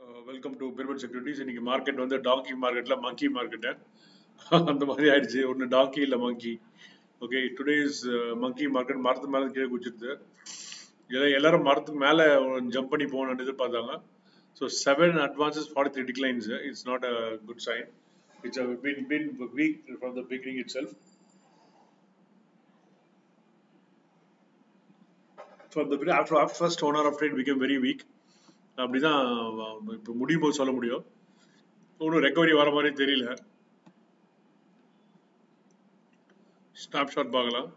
welcome to Pyramid Securities இன்னைக்கு market வந்து donkey மார்க்கெட்ல மங்கி மார்க்கெட்டு அந்த மாதிரி ஆயிடுச்சு ஒன்று டாங்கி இல்லை monkey okay today is monkey market மரத்து மேலே கீழே குச்சிருது இதில் எல்லாரும் மரத்துக்கு மேலே ஜம்ப் பண்ணி போகணும்னு எதிர்பார்த்தாங்க so seven advances forty three declines it's not a good sign it's been been weak from the beginning itself from the after, after first one hour of trade became very weak அப்படிதான் இப்போ முடியும் போது சொல்ல முடியும் ஒன்றும் recovery வர மாதிரி தெரியல ஸ்னாப் ஷாட் பார்க்கலாம்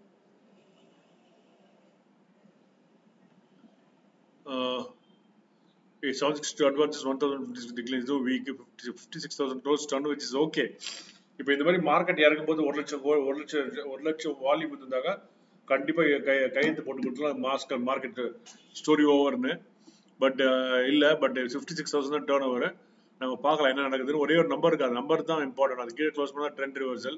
seven six two advances one thousand declines weak fifty six thousand crores done which is okay இப்போ இந்த மாதிரி மார்க்கெட் இறங்கும் போது ஒரு லட்சம் ஒரு லட்சம் ஒரு லட்சம் வால்யூம் இருந்தாங்க கண்டிப்பாக கை கையெழுத்து போட்டு கொடுத்துலாம் மாஸ்க் மார்க்கெட் ஸ்டோரி ஓவர்னு பட் இல்லை பட் ஃபிஃப்டி சிக்ஸ் தௌசண்ட் தான் டேர்ன் ஓவர் நம்ம பார்க்கலாம் என்ன நடக்குதுன்னு ஒரே ஒரு நம்பர் இருக்கு அந்த நம்பர் தான் இம்பார்ட்டன்ட் அது கீழே க்ளோஸ் பண்ணால் ட்ரெண்ட் ரிவர்சல்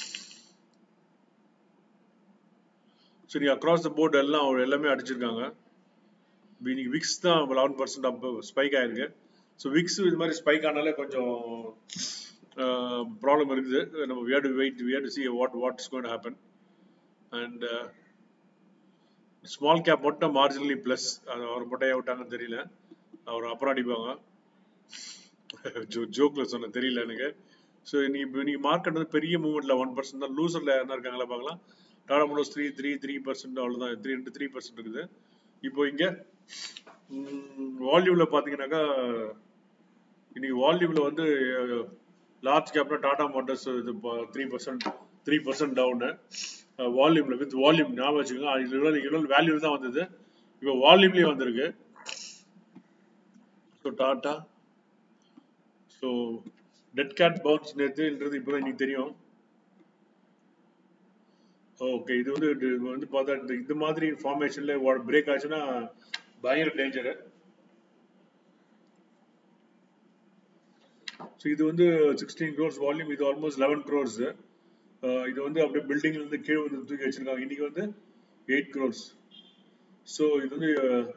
சரி அக்ராஸ் த போர்டு எல்லாம் எல்லாமே அடிச்சிருக்காங்க இன்னைக்கு விக்ஸ் தான் லெவன் பர்சன்ட் அப் ஸ்பைக் ஆயிருக்கு ஸோ விக்ஸ் இது மாதிரி ஸ்பைக் ஆனாலே கொஞ்சம் ப்ராப்ளம் இருக்குது நம்ம we to wait we to see what what is going happen and small cap மட்டும் மார்ஜினலி ப்ளஸ் அது அவர் மட்டும் விட்டாங்கன்னு தெரியல அவர் அப்புறம் அடிப்பாங்க ஜோ ஜோக்கில் சொன்ன தெரியல எனக்கு ஸோ இன்னைக்கு இன்னைக்கு மார்க்கெட் வந்து பெரிய மூவ்மெண்ட்ல ஒன் பர்சன்ட் தான் லூசரில் என்ன இருக்காங்களா பார்க்கலாம் Tata Motors three three three percent அவ்வளோதான் த்ரீ ரெண்டு த்ரீ பர்சன்ட் இருக்குது இப்போ இங்கே வால்யூமில் பார்த்தீங்கன்னாக்கா இன்னைக்கு வால்யூமில் வந்து லார்ஜ் கேப்ல டாடா மோட்டர்ஸ் இது three percent three percent down வால்யூம்ல வித் வால்யூம் ஞாபகம் வச்சுக்கோங்க இவ்வளோ இவ்வளோ வேல்யூ தான் வந்தது இப்போ வால்யூம்லேயே வந்திருக்கு so Tata so dead cat bounce நேற்றுன்றது இப்போ தான் இன்னைக்கு தெரியும் ஓகே இது வந்து இது வந்து பார்த்தா இந்த இந்த மாதிரி ஃபார்மேஷன்ல பிரேக் ஆச்சுன்னா பயங்கர டேஞ்சரு ஸோ இது வந்து சிக்ஸ்டீன் க்ரோர்ஸ் வால்யூம் இது ஆல்மோஸ்ட் லெவன் க்ரோர்ஸ் இது வந்து அப்படியே பில்டிங்ல இருந்து கீழே வந்து தூக்கி வச்சிருக்காங்க இன்னைக்கு வந்து எயிட் க்ரோர்ஸ் ஸோ இது வந்து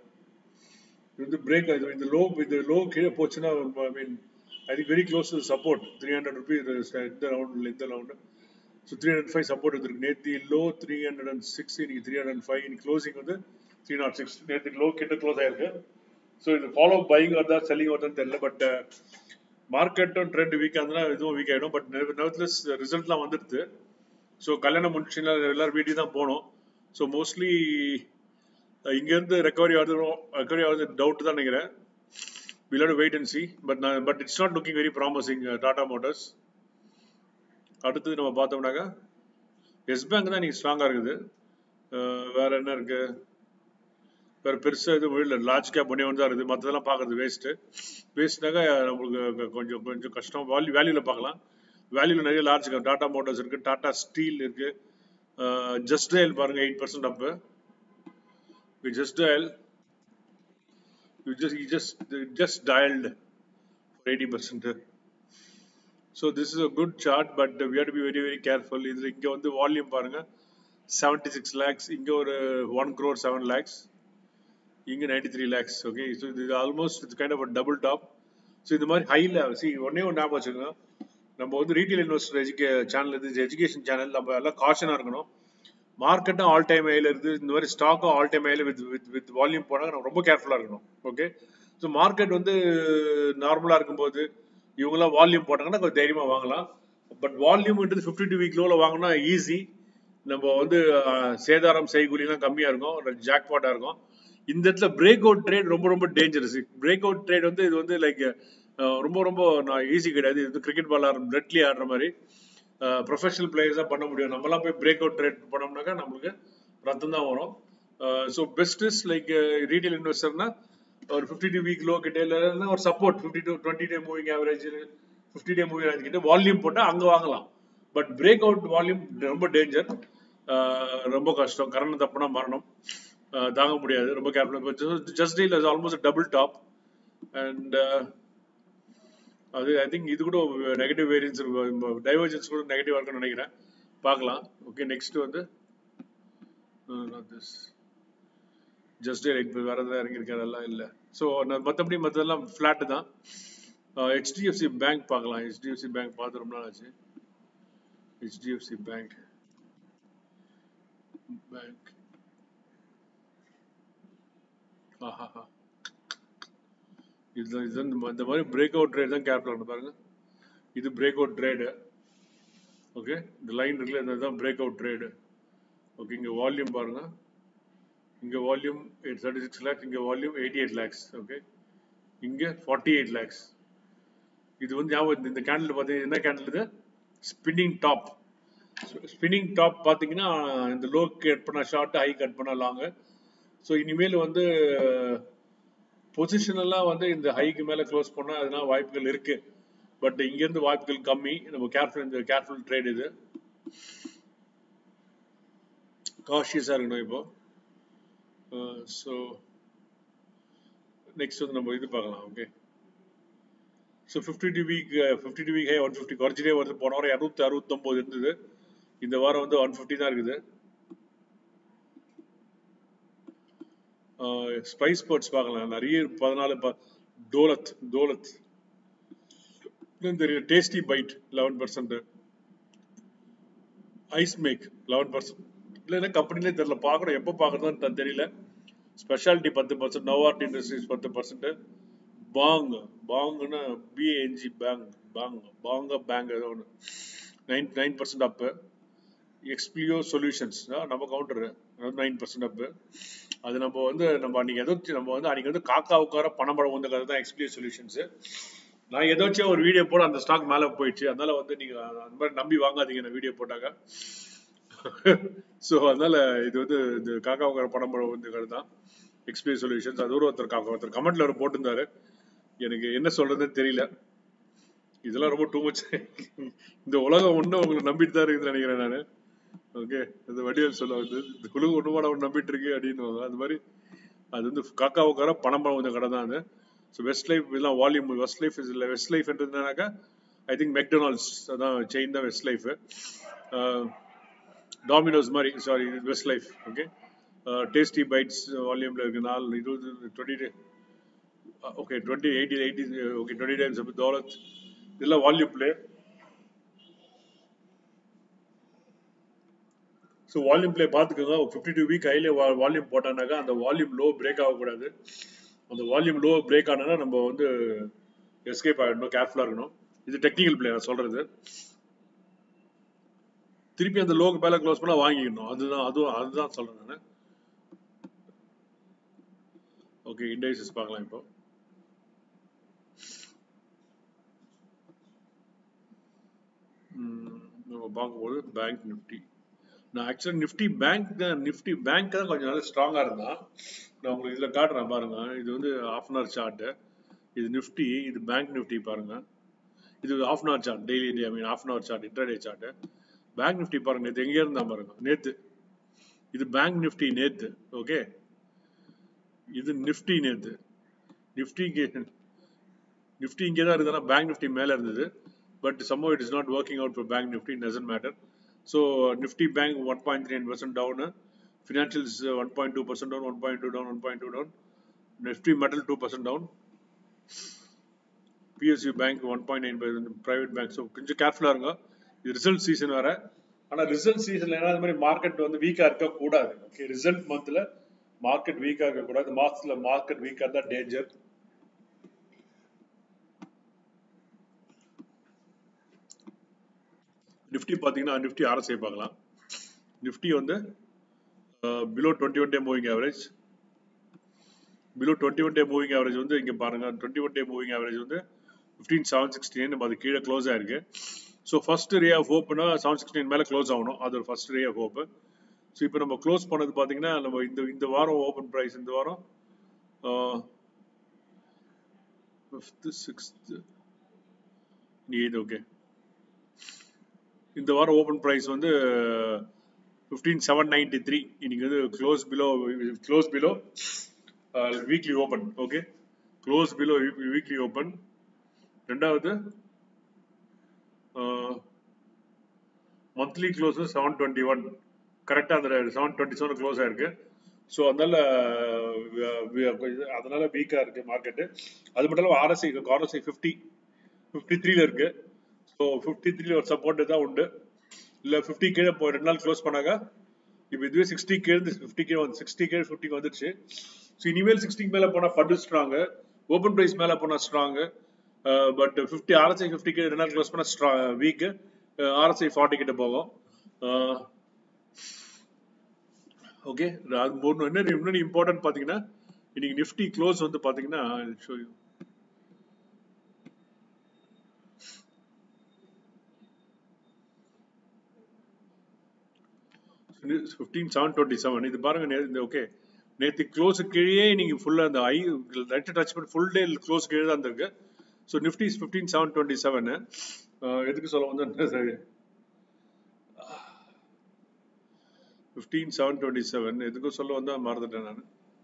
இது வந்து பிரேக் ஆகுது இந்த லோ இந்த லோ கீழே போச்சுன்னா I mean I think very close to support three hundred rupees இந்த ரவுண்டில் இந்த round so three hundred five support இருக்கு நேற்று low three hundred and six இன்னைக்கு த்ரீ ஹண்ட்ரட் ஃபைவ் இன்னைக்கு க்ளோசிங் வந்து த்ரீ நாட் சிக்ஸ் நேற்று லோ கிட்ட க்ளோஸ் ஆயிருக்கு ஸோ இது ஃபாலோ பையிங் வருதா செல்லிங் வருதான்னு தெரியல பட் மார்க்கெட்டும் ட்ரெண்ட் வீக்காக இருந்தால் இதுவும் வீக் ஆகிடும் பட் நெவர்த்லெஸ் ரிசல்ட்லாம் வந்துடுது ஸோ கல்யாணம் முடிச்சுன்னா எல்லாரும் வீட்டுக்கு தான் போனோம் ஸோ மோஸ்ட்லி இங்கேருந்து ரெக்கவரி ஆகுது ரெக்கவரி ஆகுது டவுட் தான் நினைக்கிறேன் will wait and see but நான் but it's not looking very promising Tata Motors அடுத்தது நம்ம பார்த்தோம்னாக்கா எஸ் பேங்க் தான் இன்னைக்கு ஸ்ட்ராங்காக இருக்குது வேற என்ன இருக்கு வேற பெருசாக எதுவும் இல்லை லார்ஜ் கேப் ஒன்றே ஒன்று தான் இருக்குது மற்றதெல்லாம் பார்க்கறது வேஸ்ட்டு வேஸ்ட்னாக்கா நம்மளுக்கு கொஞ்சம் கொஞ்சம் கஷ்டம் வேல்யூ வேல்யூவில் பார்க்கலாம் வேல்யூவில் நிறைய லார்ஜ் கேப் டாடா மோட்டர்ஸ் இருக்குது டாடா ஸ்டீல் இருக்குது ஜஸ்ட் டயல் பாருங்கள் eight percent up Just Dial you just you just just dialled eighty percent so this is a good chart but we had be very very careful இதில் இங்கே வந்து volume பாருங்கள் seventy six lakhs இங்கே ஒரு one crore seven lakhs இங்கே ninety three lakhs okay so இது almost it's kind of double top so இந்த மாதிரி ஹையில் சி ஒன்னே ஒன்று ஞாபகம் வச்சுக்கோங்க நம்ம வந்து ரீட்டைல் இன்வெஸ்டர் எஜுகே சேனல் இது எஜுகேஷன் சேனல் நம்ம எல்லாம் காஷனாக இருக்கணும் மார்க்கெட்டும் ஆல் டைம் ஹையில் இருக்குது இந்த மாதிரி ஸ்டாக்கும் ஆல் டைம் ஹையில் வித் வித் வித் வால்யூம் போனாங்க நம்ம ரொம்ப கேர்ஃபுல்லாக இருக்கணும் ஓகே ஸோ மார்க்கெட் வந்து நார்மலாக இருக்கும்போது இவங்களாம் வால்யூம் போட்டாங்கன்னா கொஞ்சம் தைரியமாக வாங்கலாம் பட் வால்யூம்ன்றது ஃபிஃப்டி டூ வீக் லோவில் வாங்கினா ஈஸி நம்ம வந்து சேதாரம் செய்கூலிலாம் கம்மியாக இருக்கும் ஜாக்பாட்டாக இருக்கும் இந்த இடத்துல பிரேக் அவுட் ட்ரேட் ரொம்ப ரொம்ப டேஞ்சரஸ் பிரேக் அவுட் ட்ரேட் வந்து இது வந்து லைக் ரொம்ப ரொம்ப நான் ஈஸி கிடையாது இது கிரிக்கெட் பால் ஆடுற ரெட்லி ஆடுற மாதிரி ப்ரொஃபஷனல் பிளேயர்ஸ் தான் பண்ண முடியும் நம்மலாம் போய் பிரேக் அவுட் ட்ரேட் பண்ணோம்னாக்கா நம்மளுக்கு ரத்தம் தான் வரும் so best is like retail இன்வெஸ்டர்னா ஒரு ஃபிஃப்டி டூ வீக் லோ கிட்ட இல்லைன்னா ஒரு support fifty two twenty day moving average fifty day moving average கிட்ட வால்யூம் போட்டால் அங்கே வாங்கலாம் பட் பிரேக் அவுட் வால்யூம் ரொம்ப டேஞ்சர் ரொம்ப கஷ்டம் கரண்ட் தப்புனா மரணம் தாங்க முடியாது ரொம்ப கேர்ஃபுல்லாக Just Dial is almost double top and அது ஐ திங்க் இது கூட நெகட்டிவ் வேரியன்ஸ் டைவர்ஜன்ஸ் கூட நெகட்டிவ் இருக்குன்னு நினைக்கிறேன் பார்க்கலாம் ஓகே நெக்ஸ்ட் வந்து திஸ் ஜஸ்ட் லைக் வேற எதாவது இறங்கியிருக்காரு எல்லாம் இல்லை ஸோ மற்றபடி மற்றதெல்லாம் ஃப்ளாட்டு தான் ஹெச்டிஎஃப்சி பேங்க் பார்க்கலாம் ஹெச்டிஎஃப்சி பேங்க் பார்த்து ரொம்ப நாள் ஆச்சு ஹெச்டிஎஃப்சி பேங்க் பேங்க் ஆஹா இதுதான் இதுதான் இந்த மா- இந்த மாதிரி பிரேக் அவுட் ட்ரேட் தான் கேப்ல ஆகணும் பாருங்க இது பிரேக் அவுட் ட்ரேடு ஓகே இந்த லைன் இருக்குல்ல இதுதான் பிரேக் அவுட் ட்ரேடு ஓகே இங்கே வால்யூம் பாருங்க இங்கே volume eight thirty six lakhs இங்கே volume eighty eight lakhs okay இங்கே ஃபார்ட்டி எயிட் லேக்ஸ் இது வந்து ஞாபகம் இந்த- இந்த கேண்டில் பார்த்தீங்கன்னா என்ன கேண்டில் இது ஸ்பின்னிங் டாப் ஸ்பின்னிங் டாப் பார்த்தீங்கன்னா இந்த லோ கட் பண்ண ஷார்ட் ஹை கட் பண்ண லாங்கு ஸோ இனிமேல் வந்து பொசிஷன் எல்லாம் வந்து இந்த ஹைக்கு மேலே க்ளோஸ் பண்ணால் அதனால வாய்ப்புகள் இருக்கு பட் இங்கேருந்து வாய்ப்புகள் கம்மி நம்ம கேர்ஃபுல் இந்த கேர்ஃபுல் ட்ரேட் இது காஷியஸாக இருக்கணும் இப்போ ஸோ நெக்ஸ்ட் வந்து நம்ம இது பார்க்கலாம் okay so fifty two week fifty two week high one fifty குறைச்சிட்டே வருது போன வாரம் இரநூத்தி அறுபத்தொம்போது இருந்தது இந்த வாரம் வந்து ஒன் ஃபிஃப்டி தான் இருக்குது ஸ்பைஸ் ஸ்போர்ட்ஸ் பார்க்கலாம் நிறைய பதினாலு ப டோலத் டோலத் இன்னும் தெரியும் Tasty Bite eleven percent Ice Make eleven percent இல்லைன்னா கம்பெனிலே தெரியல பார்க்கணும் எப்போ பார்க்கறதுன்னு தெரியல ஸ்பெஷாலிட்டி பத்து பர்சன்ட் நோவார்ட் இண்டஸ்ட்ரீஸ் பத்து பர்சன்ட் பாங் பாங்னா பிஏஎன்ஜி பேங் பாங் பாங்க பேங்க் ஏதோ ஒன்று nine nine percent up Expleo Solutions நம்ம கவுண்டர் நைன் பர்சன்ட் அப்பு அது நம்ம வந்து நம்ம அன்னைக்கு ஏதோ நம்ம வந்து அன்னைக்கு வந்து காக்கா உட்கார பணப்படம் வந்த கதை தான் எக்ஸ்பிளியோ சொல்யூஷன்ஸ் நான் ஏதாச்சும் ஒரு வீடியோ போட அந்த ஸ்டாக் மேலே போயிடுச்சு அதனால வந்து நீங்க அந்த மாதிரி நம்பி வாங்காதீங்க நான் வீடியோ போட்டாங்க ஸோ அதனால இது வந்து இது காக்கா உட்கார பணப்படம் வந்த கதை தான் எக்ஸ்பிளியோ சொல்யூஷன்ஸ் அது ஒரு ஒருத்தர் காக்கா ஒருத்தர் கமெண்ட்ல ஒரு போட்டிருந்தாரு எனக்கு என்ன சொல்றதுன்னு தெரியல இதெல்லாம் ரொம்ப டூ மச் இந்த உலகம் ஒண்ணு உங்களை நம்பிட்டு தான் இருக்குதுன்னு நினைக்கிறேன் நான் ஓகே இந்த வடிவேல் சொல்ல வந்து இந்த குழு ஒண்ணுமா நம்ம நம்பிட்டு இருக்கு அப்படின்னு அந்த மாதிரி அது வந்து காக்கா உட்கார பணம் பணம் வந்த கடை தான் அது ஸோ வெஸ்ட் லைஃப் இதெல்லாம் வால்யூம் வெஸ்ட் லைஃப் இஸ் இல்லை வெஸ்ட் லைஃப் என்னன்னாக்கா ஐ திங்க் மெக்டொனால்ட்ஸ் அதான் செயின் தான் வெஸ்ட் லைஃப் டாமினோஸ் மாதிரி sorry Westlife okay tasty bites வால்யூம்ல இருக்கு நாலு இருபது twenty okay twenty eighty eighty okay twenty times dollar இதெல்லாம் volume play so volume play பார்த்துக்கோங்க ஃபிஃப்டி டூ வீக் ஹைல வால்யூம் போட்டானாக்கா அந்த வால்யூம் லோ பிரேக் ஆகக்கூடாது அந்த வால்யூம் லோ பிரேக் ஆனா நம்ம வந்து எஸ்கேப் ஆகிடணும் கேர்ஃபுல்லாக இருக்கணும் இது டெக்னிக்கல் பிளே நான் சொல்றது திருப்பி அந்த லோக்கு மேலே க்ளோஸ் பண்ணால் வாங்கிக்கணும் அதுதான் அதுவும் அதுதான் சொல்றேன் நான் ஓகே இண்டைசஸ் பார்க்கலாம் இப்போ ம், நம்ம பார்க்கும்போது பேங்க் நிஃப்டி நான் ஆக்சுவலாக நிஃப்டி பேங்க் தான் நிஃப்டி பேங்க் தான் கொஞ்சம் நல்லா ஸ்ட்ராங்காக இருந்தான் நான் உங்களுக்கு இதில் காட்டுறேன் பாருங்க இது வந்து ஆஃப் அன் ஹவர் சார்ட்டு இது நிஃப்டி இது பேங்க் நிஃப்டி பாருங்க இது half an hour chart daily I mean half an hour chart intraday chart bank Nifty பாருங்க நேற்று எங்கே இருந்தா பாருங்க நேற்று இது பேங்க் நிஃப்டி நேற்று ஓகே இது நிஃப்டி நேற்று நிஃப்டி இங்கே நிஃப்டி இங்கே தான் இருக்குதுன்னா பேங்க் நிஃப்டி மேலே இருந்தது but somehow it is not working out for bank Nifty doesn't matter so Nifty bank one point three nine percent down financials one point two percent down one point two down one point two down Nifty metal two percent down PSU bank one point nine percent private bank so கொஞ்சம் கேர்ஃபுல்லாக இருங்க இது result season வேற ஆனால் result சீசன்ல என்ன அது மாதிரி மார்க்கெட் வந்து வீக்காக இருக்கக்கூடாது ஓகே ரிசல்ட் மந்த்ல மார்க்கெட் வீக்காக இருக்கக்கூடாது மாசத்துல மார்க்கெட் வீக்காக இருந்தால் டேஞ்சர் நிஃப்டி பார்த்தீங்கன்னா நிஃப்டி ஆர்எஸ்ஐ பார்க்கலாம் நிஃப்டி வந்து below twenty one day moving average below twenty one day moving average வந்து இங்கே பாருங்க twenty one day moving average வந்து ஃபிஃப்டீன் செவன் சிக்ஸ்டீன் நம்ம அது கீழே க்ளோஸ் ஆயிருக்கு ஸோ ஃபர்ஸ்ட் ரே ஆஃப் ஹோப்னா செவன் சிக்ஸ்டீன் மேலே க்ளோஸ் ஆகணும் அது ஒரு first ray of hope so இப்போ நம்ம க்ளோஸ் பண்ணது பார்த்தீங்கன்னா நம்ம இந்த இந்த வாரம் ஓப்பன் ப்ரைஸ் இந்த வாரம் ஃபிஃப்த்து சிக்ஸ்த்து எயிட் ஓகே இந்த வாரம் ஓப்பன் ப்ரைஸ் வந்து ஃபிஃப்டீன் செவன் நைன்டி த்ரீ இன்னைக்கு வந்து close below close below weekly open okay close below weekly open ரெண்டாவது monthly close seven twenty one கரெக்டாக அந்த செவன் டுவெண்ட்டி செவன் க்ளோஸ் ஆயிருக்கு ஸோ அதனால அஹ், வி- வி- அதனால வீக்காக இருக்கு மார்க்கெட்டு அது மட்டும் இல்லாமல் ஆர்எஸ்ஐ ஆர்எஸ்ஐ ஃபிஃப்டி ஃபிஃப்டி த்ரீல இருக்கு ஸோ ஃபிஃப்டி த்ரீல ஒரு சப்போர்ட் தான் உண்டு இல்லை ஃபிஃப்டி கீழே போய் ரெண்டு நாள் க்ளோஸ் பண்ணாங்க இப்போ இதுவே சிக்ஸ்டி கீழே ஃபிஃப்டி கீழே வந்து சிக்ஸ்டி கீழே ஃபிஃப்டிக்கு வந்துருச்சு ஸோ இனிமேல் சிக்ஸ்டிக்கு மேலே போனால் ஃபண்டு ஸ்ட்ராங்கு ஓப்பன் ப்ரைஸ் மேலே போனால் strong but fifty RSI fifty கீழே ரெண்டு நாள் க்ளோஸ் பண்ணால் ஸ்ட்ரா வீக்கு ஆர்எஸ்ஐ ஃபார்ட்டி கிட்ட போகும் ஓகே அது மூணு என்ன இன்னொன்று இம்பார்ட்டன்ட் பார்த்தீங்கன்னா இன்னைக்கு நிஃப்டி க்ளோஸ் வந்து பார்த்தீங்கன்னா show you fifteen seven twenty seven இது பாருங்க நே- இந்த ஓகே நேற்று க்ளோஸ் கீழே நீங்க ஃபுல்லா அந்த ஐ லைட் டச் பண்ணி ஃபுல் டே க்ளோஸ் கீழே தான் இருந்திருக்கு so Nifty fifteen seven twenty seven எதுக்கு சொல்ல வந்து ஃபிஃப்டீன் செவன் டுவெண்ட்டி செவன் எதுக்கும் சொல்ல வந்தா மறந்துட்டேன் நான்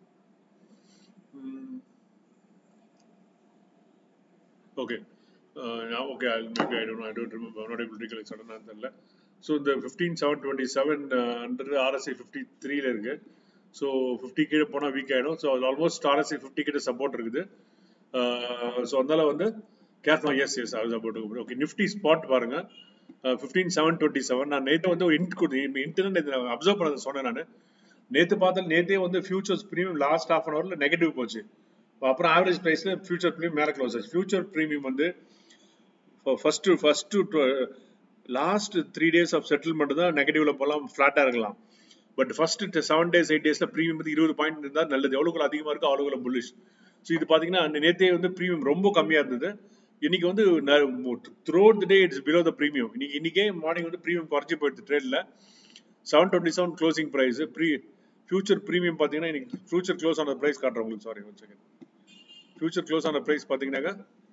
okay okay maybe I don't I don't remember not able recollect சடனாக தெரியல ஸோ இந்த fifteen seven twenty seven under RSI fifty த்ரீல இருக்கு ஸோ ஃபிஃப்டி கீழே போனால் வீக் ஆகிடும் ஸோ அது ஆல்மோஸ்ட் ஆர்எஸ்ஐ ஃபிஃப்டி கிட்ட சப்போர்ட் இருக்குது ஸோ அதனால வந்து கேர்ஃபுல் எஸ் எஸ் அது சப்போர்ட் ஓகே நிஃப்டி ஸ்பாட் பாருங்க ஃபிஃப்டீன் செவன் டுவெண்ட்டி செவன் நான் நேற்று வந்து ஒரு இன்ட் கொடுத்தேன் இன்டர்நெட் அப்சர்வ் பண்ணதை சொன்னேன் நான் நேற்று பார்த்தா நேற்றே வந்து futures premium last half an ஹவரில் நெகட்டிவ் போச்சு அப்புறம் ஆவரேஜ் ப்ரைஸில் ஃபியூச்சர் ப்ரீமியம் மேலே க்ளோஸ் ஆச்சு ஃபியூச்சர் ப்ரீமியம் வந்து first first last three days of settlement தான் நெகட்டிவ்ல போகலாம் ஃபிளாட்டாக இருக்கலாம் but first seven days eight டேஸ்ல ப்ரீமியம் வந்து இருபது பாயிண்ட் இருந்தால் நல்லது எவ்வளோக்குள்ள அதிகமாக இருக்கோ அவ்வளோக்குள்ள புல்லிஷ் ஸோ இது பார்த்தீங்கன்னா நேற்றே வந்து ப்ரீமியம் ரொம்ப கம்மியாக இருந்தது இன்னைக்கு வந்து through the day it's below the premium இன்னைக்கு இன்னைக்கே மார்னிங் வந்து ப்ரீமியம் குறைச்சி போயிடுது ட்ரேட்ல seven twenty seven closing price pre future premium பார்த்தீங்கன்னா இன்னைக்கு ஃபியூச்சர் க்ளோஸ் ஆன ப்ரைஸ் காட்டுறேன் உங்களுக்கு sorry one second future close ஆன ப்ரைஸ் பார்த்தீங்கன்னாக்கா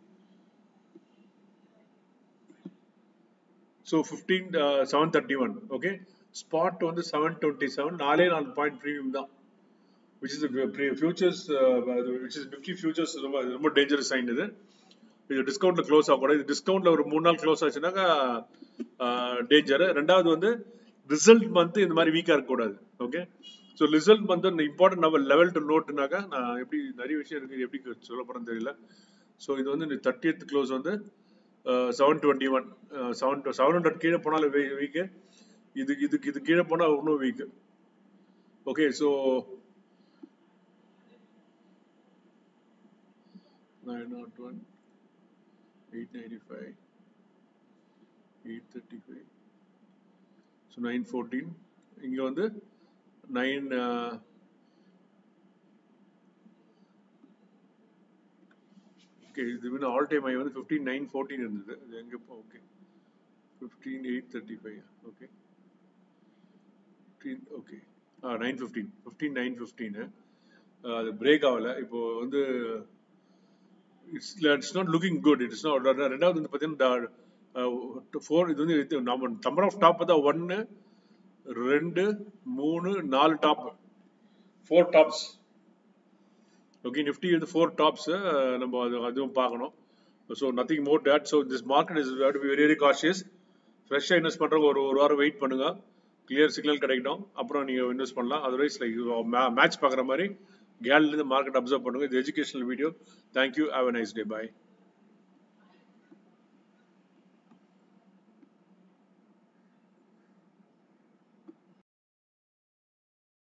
so fifteen seven thirty one okay spot வந்து செவன் டுவெண்ட்டி செவன் நாலே நாலு பாயிண்ட் ப்ரீமியம் தான் which is futures which is Nifty futures ரொம்ப ரொம்ப டேஞ்சரஸ் சைன் இது இது டிஸ்கவுண்ட்ல க்ளோஸ் ஆகக்கூடாது இது டிஸ்கவுண்ட்ல ஒரு மூணு நாள் க்ளோஸ் ஆச்சுனாக்கா டேஞ்சர் ரெண்டாவது வந்து ரிசல்ட் மந்த் இந்த மாதிரி வீக்கா இருக்கக்கூடாது okay so result month important நம்ம லெவல் டு நோட்டுனாக்கா நான் எப்படி நிறைய விஷயம் இருக்கு எப்படி சொல்ல போறேன்னு தெரியல ஸோ இது வந்து தேர்ட்டியத் க்ளோஸ் வந்து seven twenty one seven seven hundred கீழே போனாலும் வீக்கு இது இதுக்கு இது கீழே போனால் இன்னும் weak okay so nine nought one eight ninety five eight thirty five so nine fourteen இங்கே வந்து நைன் ஓகே இது வந்து ஆல் டைம் ஐ வந்து ஃபிஃப்டீன் நைன் ஃபோர்டீன் இருந்தது இது எங்கே okay fifteen eight thirty five okay fifteen okay ah nine fifteen fifteen nine fifteen அது break ஆகலை இப்போ வந்து it's it's not looking good it's not ரெண்டாவது வந்து பார்த்தீங்கன்னா ஃபோர் இது வந்து இது நம்ம நம்பர் ஆஃப் டாப் பார்த்தா ஒன்று ரெண்டு மூணு நாலு top four tops okay Nifty வந்து ஃபோர் டாப்ஸ் நம்ம அது அதுவும் பார்க்கணும் so nothing more date so this market is to be very very cautious ஃப்ரெஷ்ஷாக இன்வெஸ்ட் பண்ணுறவங்க ஒரு ஒரு வாரம் வெயிட் பண்ணுங்க கிளியர் சிக்னல் கிடைக்கட்டும் அப்புறம் நீங்கள் இன்வெஸ்ட் பண்ணலாம் அதர்வைஸ் லைக் மேட்ச் பார்க்குற மாதிரி கேல்லேருந்து மார்க்கெட் அப்சர்வ் பண்ணுங்க இது educational video thank you have a nice day bye